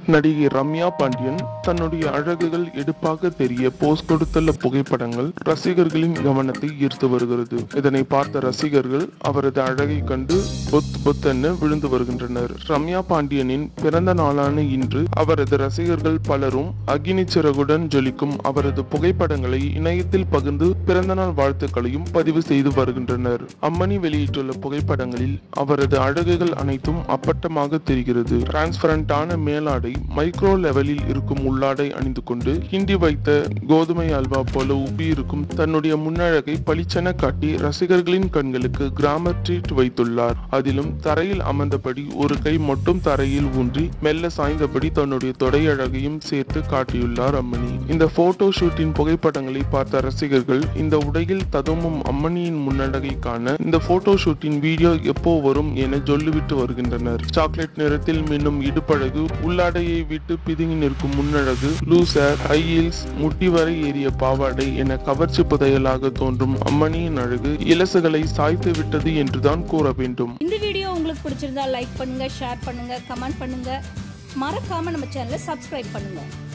நடிகை ரம்யா பாண்டியன் தன்னுடைய அழகுகள் எடுப்பாக தெரிய போஸ் கொடுத்துள்ள புகைப்படங்கள் ரசிகர்களின் கவனத்தை ஈர்த்து வருகிறது இதனை பார்த்த ரசிகர்கள் அவரது அழகை கண்டு பொத் பொத்தென விழுந்து வருகின்றனர் ரம்யா பாண்டியனின் பிறந்த நாளான இன்று அவரது ரசிகர்கள் பலரும் அக்னி சிறகுடன் ஜொலிக்கும் அவரது புகைப்படங்களை இணையத்தில் பகிர்ந்து பிறந்தநாள் வாழ்த்துக்களையும் பதிவு செய்து வருகின்றனர் அம்மணி வெளியிட்டுள்ள புகைப்படங்களில் அவரது அழகுகள் அனைத்தும் அப்பட்டமாக தெரிகிறது டிரான்ஸ்பரண்டான மேலாடை மைக்ரோ லெவலில் இருக்கும் உள்ளாடை அணிந்து கொண்டு கிண்டி வைத்த கோதுமை அல்வா போல உப்பி இருக்கும் தன்னுடைய முன்னழகை பளிச்சென காட்டி ரசிகர்களின் கண்களுக்கு கிராமர் ட்ரீட் வைத்துள்ளார் அதிலும் தரையில் அமர்ந்தபடி ஒரு கை மட்டும் தரையில் ஊன்றி மெல்ல சாய்ந்தபடி தன்னுடைய தொடையழகையும் சேர்த்து காட்டியுள்ளார் அம்மணி இந்த போட்டோ ஷூட்டின் புகைப்படங்களை பார்த்த ரசிகர்கள் இந்த உடையில் ததும்பும் அம்மணியின் முன்னழகை காண இந்த போட்டோ ஷூட்டின் வீடியோ எப்போ வரும் என சொல்லிவிட்டு வருகின்றனர் சாக்லேட் நிறத்தில் மின்னும் இடுப்பழகு உள்ளாடையை விட்டு பிதுங்கி நிற்கும் முன்னழகு லூசர் ஹை ஹீல்ஸ் முட்டி வரை ஏறிய பாவாடை என கவர்ச்சி புதையலாக தோன்றும் அம்மணியின் அழகு இலசுகளை சாய்த்து விட்டது என்றுதான் கூற வேண்டும் இந்த வீடியோ உங்களுக்கு பிடிச்சிருந்தா லைக் பண்ணுங்க ஷேர் பண்ணுங்க கமெண்ட் பண்ணுங்க மறக்காம நம்ம சேனலை சப்ஸ்கிரைப் பண்ணுங்க